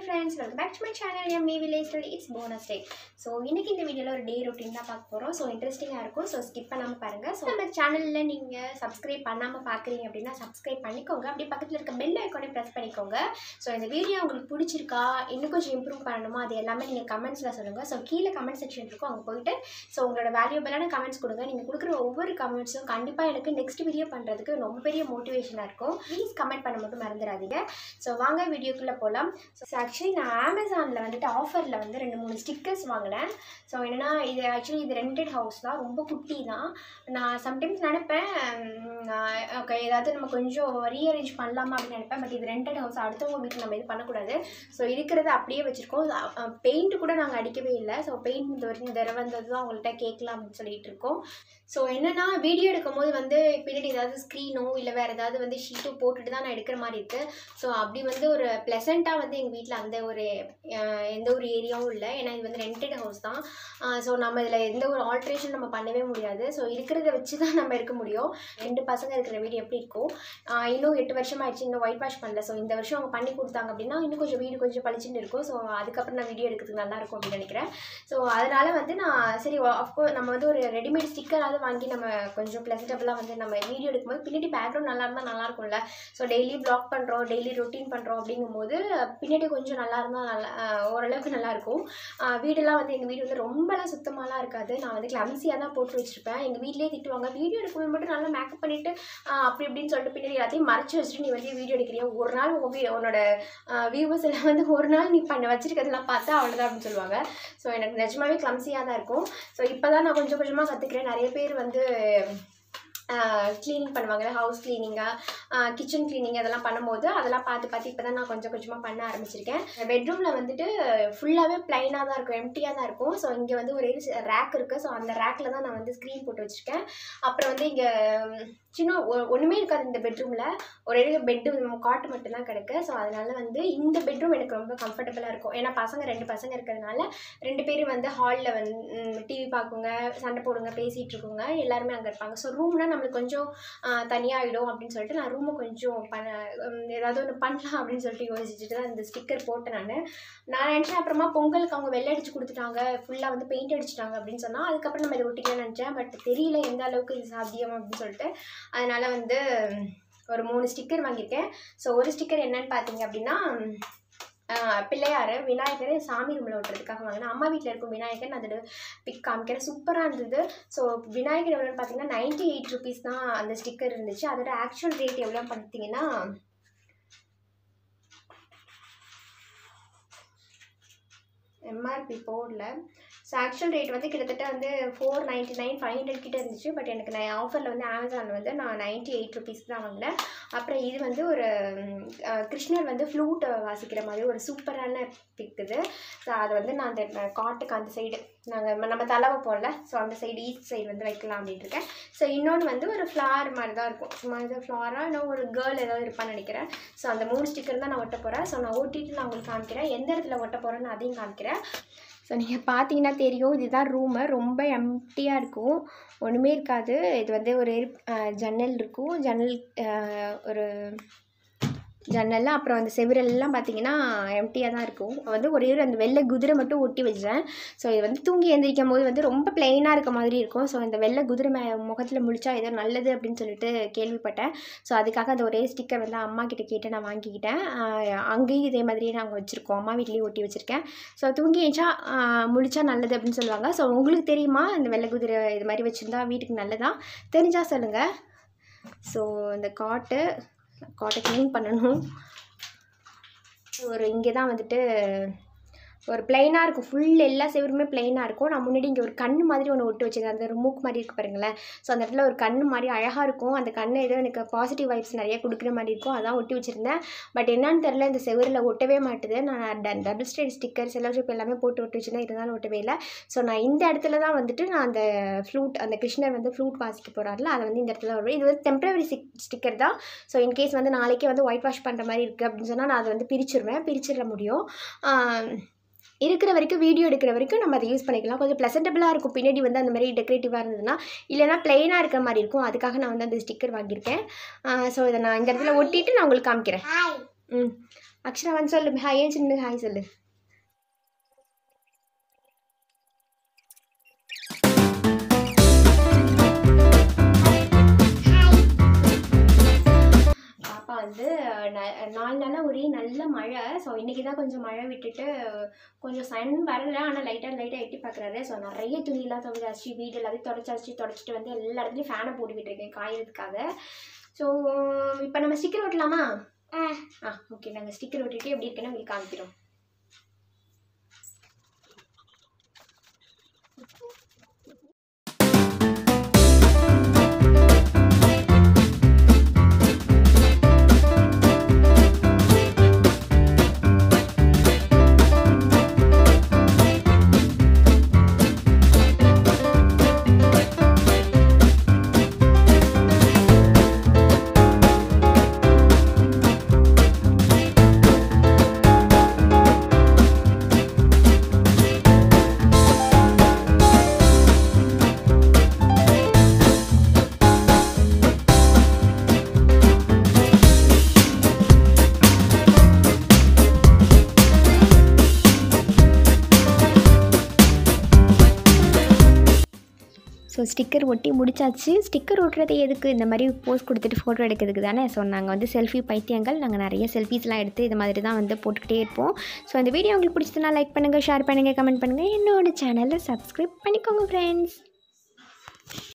friends welcome back to my channel M me village it's bonus day so இன்னைக்கு இந்த வீடியோவில் ஒரு day routine தான் பார்க்க போகிறோம் ஸோ இன்ட்ரெஸ்டிங்காக இருக்கும் ஸோ ஸ்கிப் பண்ணாமல் பாருங்கள் ஸோ நம்ம சேனலில் நீங்கள் சப்ஸ்கிரைப் பண்ணாமல் பார்க்குறீங்க அப்படின்னா சப்ஸ்கிரைப் பண்ணிக்கோங்க அப்படியே பக்கத்தில் இருக்க பெல் ஐக்கானே ப்ரெஸ் பண்ணிக்கோங்க ஸோ இந்த வீடியோ உங்களுக்கு பிடிச்சிருக்கா இன்னும் கொஞ்சம் இம்ப்ரூவ் பண்ணணுமா அது எல்லாமே நீங்கள் கமெண்ட்ஸில் சொல்லுங்கள் ஸோ கீழே கமெண்ட் செக்ஷன் இருக்கும் அங்கே போயிட்டு ஸோ உங்களோட வேல்யூபிளான கமெண்ட்ஸ் கொடுங்க நீங்கள் கொடுக்குற ஒவ்வொரு கமெண்ட்ஸும் கண்டிப்பாக எனக்கு நெக்ஸ்ட் வீடியோ பண்ணுறதுக்கு ரொம்ப பெரிய மோட்டிவேஷனாக இருக்கும் ப்ளீஸ் கமெண்ட் பண்ண மட்டும் மறந்துடாதீங்க ஸோ வாங்க வீடியோக்குள்ளே போகலாம் ஸோ ஆக்சுவலி நான் அமேசானில் வந்துட்டு ஆஃபரில் வந்து ரெண்டு மூணு ஸ்டிக்கர்ஸ் வாங்கினேன் ஸோ என்னென்னா இது ஆக்சுவலி இது ரெண்டட் ஹவுஸ் தான் ரொம்ப குட்டி தான் நான் சம்டைம்ஸ் நினைப்பேன் ஓகே ஏதாவது நம்ம கொஞ்சம் ரீஅரேஞ்ச் பண்ணலாமா அப்படின்னு நினைப்பேன் பட் இது ரெண்டட் ஹவுஸ் அடுத்தவங்க வீட்டில் நம்ம இது பண்ணக்கூடாது ஸோ இருக்கிறத அப்படியே வச்சுருக்கோம் பெயிண்ட் கூட நாங்கள் அடிக்கவே இல்லை ஸோ பெயிண்ட் இந்த வரைக்கும் இந்த தடவை வந்தது தான் அவங்கள்ட்ட கேட்கலாம் அப்படின்னு சொல்லிட்டு இருக்கோம் ஸோ என்னென்னா வீடியோ எடுக்கும்போது வந்து பின்னாடி ஏதாவது ஸ்க்ரீனோ இல்லை வேறு ஏதாவது வந்து ஷீட்டோ போட்டுட்டு தான் நான் எடுக்கிற மாதிரி இருக்குது ஸோ அப்படி வந்து ஒரு ப்ளசண்ட்டாக வந்து எங்கள் வீட்டில் அந்த ஒரு அஹ், எந்த ஒரு ஏரியாவும் இல்லை ஏன்னா இது வந்து ரெண்டட் ஹவுஸ் தான் ஸோ நம்ம இதில் எந்த ஒரு ஆல்ட்ரேஷன் நம்ம பண்ணவே முடியாது ஸோ இருக்கிறத வச்சு தான் நம்ம இருக்க முடியும் ரெண்டு பசங்க இருக்கிற வீடு எப்படி இருக்கும் ஆஹ், இன்னும் எட்டு வருஷம் ஆயிடுச்சு இன்னும் ஒயிட் வாஷ் பண்ணல ஸோ இந்த வருஷம் அவங்க பண்ணி கொடுத்தாங்க அப்படின்னா இன்னும் கொஞ்சம் வீடு கொஞ்சம் பளிச்சுன்னு இருக்கும் ஸோ அதுக்கப்புறம் நான் வீடியோ எடுக்கிறதுக்கு நல்லா இருக்கும் அப்படின்னு நினைக்கிறேன் ஸோ அதனால வந்து நான் சரி அஃப்கோர்ஸ் நம்ம வந்து ஒரு ரெடிமேட் ஸ்டிக்கராவது வாங்கி நம்ம கொஞ்சம் ப்ளசன்டபுளாக வந்து நம்ம வீடியோ எடுக்கும்போது பின்னாடி பேக்ரவுண்ட் நல்லா இருந்தால் நல்லா இருக்கும்ல ஸோ டெய்லி ப்ளாக் பண்ணுறோம் டெய்லி ரொட்டீன் பண்ணுறோம் அப்படிங்கும்போது பின்னாடி கொஞ்சம் நல்லா இருந்தால் நல்லா ஆஹ் ஓரளவுக்கு நல்லாயிருக்கும் வீடெல்லாம் வந்து எங்கள் வீடு வந்து ரொம்பலாம் சுத்தமாலாம் இருக்காது நான் வந்து கிளம்சியாக தான் போட்டு வச்சுருப்பேன் எங்கள் வீட்லேயே திட்டுவாங்க வீடியோ எடுக்கும்போது மட்டும் நல்லா மேக்கப் பண்ணிவிட்டு அப்படி இப்படின்னு சொல்லிட்டு பின்னாடி எல்லாத்தையும் மறைச்சி வச்சுட்டு நீ வந்து வீடியோ எடுக்கிறியா ஒரு நாள் உங்கள் வீ உன்னோட வியூவர்ஸ் எல்லாம் வந்து ஒரு நாள் நீ பண்ண வச்சிருக்கிறதெல்லாம் பார்த்தா அவ்வளோதான் அப்படின்னு சொல்லுவாங்க ஸோ எனக்கு நிஜமாவே கிளம்சியாக தான் இருக்கும் ஸோ இப்போ தான் நான் கொஞ்சம் கொஞ்சமாக கற்றுக்கிறேன் நிறைய பேர் வந்து க்ளீனிங் பண்ணுவாங்க ஹவுஸ் க்ளீனிங்காக கிச்சன் க்ளீனிங் அதெல்லாம் பண்ணும்போது அதெல்லாம் பார்த்து பார்த்து இப்போ தான் நான் கொஞ்சம் கொஞ்சமாக பண்ண ஆரம்பிச்சிருக்கேன் பெட்ரூமில் வந்துட்டு ஃபுல்லாகவே ப்ளைனாக தான் இருக்கும் எம்டியாக தான் இருக்கும் ஸோ இங்கே வந்து ஒரே ரேக் இருக்குது ஸோ அந்த ரேக்கில் தான் நான் வந்து ஸ்க்ரீன் போட்டு வச்சுருக்கேன் அப்புறம் வந்து இங்கே சின்ன ஒ- ஒன்றுமே இருக்காது இந்த பெட்ரூமில் ஒரே பெட்டு காட்டு மட்டும்தான் கிடக்கு ஸோ அதனால வந்து இந்த பெட்ரூம் எனக்கு ரொம்ப கம்ஃபர்டபுளாக இருக்கும் ஏன்னா பசங்க ரெண்டு பசங்க இருக்கிறதுனால ரெண்டு பேரும் வந்து ஹாலில் வந்து டிவி பார்க்குங்க சண்டை போடுங்க பேசிகிட்டு இருக்குங்க எல்லாருமே அங்கே இருப்பாங்க ஸோ ரூம்னா நம்மளுக்கு கொஞ்சம் தனியாகிடும் அப்படின்னு சொல்லிட்டு நான் ரூமை கொஞ்சம் பண்ண உம், ஏதாவது ஒன்று பண்ணலாம் அப்படின்னு சொல்லிட்டு யோசிச்சுட்டு தான் இந்த ஸ்டிக்கர் போட்டேன் நான் நான் நினச்சேன் அப்புறமா பொங்கலுக்கு அவங்க வெள்ளை அடிச்சு கொடுத்துட்டாங்க ஃபுல்லாக வந்து பெயிண்ட் அடிச்சிட்டாங்க அப்படின்னு சொன்னால் அதுக்கப்புறம் நம்ம இதை ஒட்டிக்கலாம்னு நினச்சேன் பட் தெரியல எந்த அளவுக்கு இது சாத்தியம் அப்படின்னு சொல்லிட்டு அதனால் வந்து ஒரு மூணு ஸ்டிக்கர் வாங்கியிருக்கேன் ஸோ ஒரு ஸ்டிக்கர் என்னன்னு பார்த்தீங்க அப்படின்னா ஆஹ் பிள்ளையார் விநாயகர் சாமி ரூமில் ஒட்டுறதுக்காக வாங்கினேன் அம்மா வீட்டில் இருக்கும் விநாயகர் நான் அதோட பிக் காமிக்கிறேன் சூப்பராக இருந்தது ஸோ விநாயகர் எவ்வளோன்னு பார்த்தீங்கன்னா நைன்ட்டி எயிட் ருபீஸ் தான் அந்த ஸ்டிக்கர் இருந்துச்சு அதோட ஆக்சுவல் ரேட் எவ்வளோன்னு பார்த்தீங்கன்னா எம்ஆர்பி போடல ஸோ ஆக்சுவல் ரேட் வந்து கிட்டத்தட்ட வந்து four ninety nine five hundred கிட்ட இருந்துச்சு பட் எனக்கு நான் ஆஃபரில் வந்து அமேசானில் வந்து நான் நைன்ட்டி எயிட் ருபீஸ்க்கு தான் வாங்கினேன் அப்புறம் இது வந்து ஒரு ம், அஹ், கிருஷ்ணர் வந்து ஃப்ளூட் வாசிக்கிற மாதிரி ஒரு சூப்பரான பிக் இது ஸோ அதை வந்து நான் அந்த காட்டுக்கு அந்த சைடு நாங்கள் நம்ம தலை வைப்போம்ல ஸோ அந்த சைடு ஈஸ்ட் சைடு வந்து வைக்கலாம் அப்படின்ட்டு இருக்கேன் ஸோ இன்னொன்று வந்து ஒரு ஃப்ளார் மாதிரி தான் இருக்கும் சும்மா இது ஃப்ளாராக இன்னும் ஒரு கேர்ள் ஏதாவது இருப்பான்னு நினைக்கிறேன் ஸோ அந்த மூணு ஸ்டிக்கர் தான் நான் ஒட்ட போகிறேன் ஸோ நான் ஒட்டிட்டு நான் உங்களுக்கு காமிக்கிறேன் எந்த இடத்துல ஒட்ட போகிறேன்னு அதையும் காமிக்கிறேன் ஸோ நீங்கள் பார்த்தீங்கன்னா தெரியும் இதுதான் ரூமு ரொம்ப எம்டியாக இருக்கும் ஒன்றுமே இருக்காது இது வந்து ஒரு அஹ், ஜன்னல் இருக்கும் ஜன்னல் அஹ், ஒரு ஜன்னல் அப்புறம் அந்த செவுரெல்லாம் பார்த்தீங்கன்னா எம்டியாக தான் இருக்கும் வந்து ஒரே ஒரு அந்த வெள்ளை குதிரை மட்டும் ஒட்டி வச்சேன் ஸோ இது வந்து தூங்கி எந்திரிக்கும் போது வந்து ரொம்ப பிளெயினாக இருக்க மாதிரி இருக்கும் ஸோ இந்த வெள்ளை குதிரை மே முகத்தில் முழிச்சா ஏதோ நல்லது அப்படின்னு சொல்லிட்டு கேள்விப்பட்டேன் ஸோ அதுக்காக அந்த ஒரே ஸ்டிக்கர் வந்து அம்மா கிட்ட கேட்டு நான் வாங்கிக்கிட்டேன் ஆஹ் அங்கேயும் இதே மாதிரியே நாங்கள் வச்சுருக்கோம் அம்மா வீட்லேயும் ஒட்டி வச்சுருக்கேன் ஸோ தூங்கி ஏச்சா முழிச்சா நல்லது அப்படின்னு சொல்லுவாங்க ஸோ உங்களுக்கு தெரியுமா இந்த வெள்ளை குதிரை இது மாதிரி வச்சுருந்தா வீட்டுக்கு நல்லதா தெரிஞ்சால் சொல்லுங்கள் ஸோ இந்த காட்டு காட்டை க்ளீன் பண்ணணும் ஒரு இங்கே தான் வந்துட்டு ஒரு பிளைனாக இருக்கும் ஃபுல் எல்லா செவருமே பிளைனாக இருக்கும் நான் முன்னாடி இங்கே ஒரு கண்ணு மாதிரி ஒன்று ஒட்டு வச்சிருந்தேன் அந்த ஒரு மூக்கு மாதிரி இருக்கு பாருங்களேன் ஸோ அந்த இடத்துல ஒரு கண்ணு மாதிரி அழகாக இருக்கும் அந்த கண்ணு ஏதோ எனக்கு பாசிட்டிவ் வைப்ஸ் நிறைய கொடுக்குற மாதிரி இருக்கும் அதான் ஒட்டி வச்சுருந்தேன் பட் என்னன்னு தெரில இந்த செவரில் ஒட்டவே மாட்டுது நான் டபுள் ஸ்டேட் ஸ்டிக்கர் செலோஷிப் எல்லாமே போட்டு ஒட்டி வச்சுருந்தேன் இருந்தாலும் ஒட்டவே இல்லை ஸோ நான் இந்த இடத்துல தான் வந்துட்டு நான் அந்த ஃப்ளூட் அந்த கிருஷ்ணர் வந்து ஃப்ளூட் வாசிக்க போகிறாருல அதை வந்து இந்த இடத்துல வருவேன் இது வந்து டெம்பரவரி ஸ்டிக்கர் தான் ஸோ இன்கேஸ் வந்து நாளைக்கே வந்து ஒயிட் வாஷ் பண்ணுற மாதிரி இருக்குது அப்படின்னு சொன்னால் நான் அதை வந்து பிரிச்சிருவேன் பிரிச்சிட முடியும் ஆம், இருக்கிற வரைக்கும் வீடியோ எடுக்கிற வரைக்கும் நம்ம அதை யூஸ் பண்ணிக்கலாம் கொஞ்சம் ப்ளசன்டபுளாக இருக்கும் பின்னாடி வந்து அந்த மாதிரி டெக்கரேட்டிவாக இருந்ததுன்னா இல்லைனா பிளெயினாக இருக்கிற மாதிரி இருக்கும் அதுக்காக நான் வந்து அந்த ஸ்டிக்கர் வாங்கியிருக்கேன் ஸோ இதை நான் இந்த இடத்துல ஒட்டிட்டு நான் உங்களுக்கு காமிக்கிறேன் ம் அக்ஷரா வந்து சொல்லு ஹாய் ஏன் சின்ன ஹாய் சொல்லு பாப்பா வந்து ந- நாலு நாளாக ஒரே நல்ல மழை ஸோ இன்றைக்கி தான் கொஞ்சம் மழை விட்டுட்டு கொஞ்சம் சன் வரல ஆனால் லைட்டாக லைட்டாக எட்டி பார்க்குறாரு ஸோ நிறைய துணியெல்லாம் துவைச்சாச்சு வீடு எல்லாத்தையும் தொடச்சாச்சு தொடச்சிட்டு வந்து எல்லா இடத்துலையும் ஃபேனை போட்டுக்கிட்டு இருக்கேன் காயறதுக்காக ஸோ இப்போ நம்ம ஸ்டிக்கர் ஒட்டலாமா ஆ ஓகே நாங்கள் ஸ்டிக்கர் ஒட்டிட்டு எப்படி இருக்குன்னு உங்களுக்கு காமிக்கிறோம் ஸோ ஸ்டிக்கர் ஒட்டி முடிச்சாச்சு ஸ்டிக்கர் ஒட்டுறது எதுக்கு இந்த மாதிரி போஸ்ட் கொடுத்துட்டு ஃபோட்டோ எடுக்கிறதுக்கு தானே ஸோ நாங்கள் வந்து செல்ஃபி பைத்தியங்கள் நாங்கள் நிறைய செல்ஃபீஸ்லாம் எடுத்து இது மாதிரி தான் வந்து போட்டுக்கிட்டே இருப்போம் ஸோ இந்த வீடியோ உங்களுக்கு பிடிச்சதுன்னா லைக் பண்ணுங்கள் ஷேர் பண்ணுங்கள் கமெண்ட் பண்ணுங்கள் என்னோட சேனலை சப்ஸ்கிரைப் பண்ணிக்கோங்க ஃப்ரெண்ட்ஸ்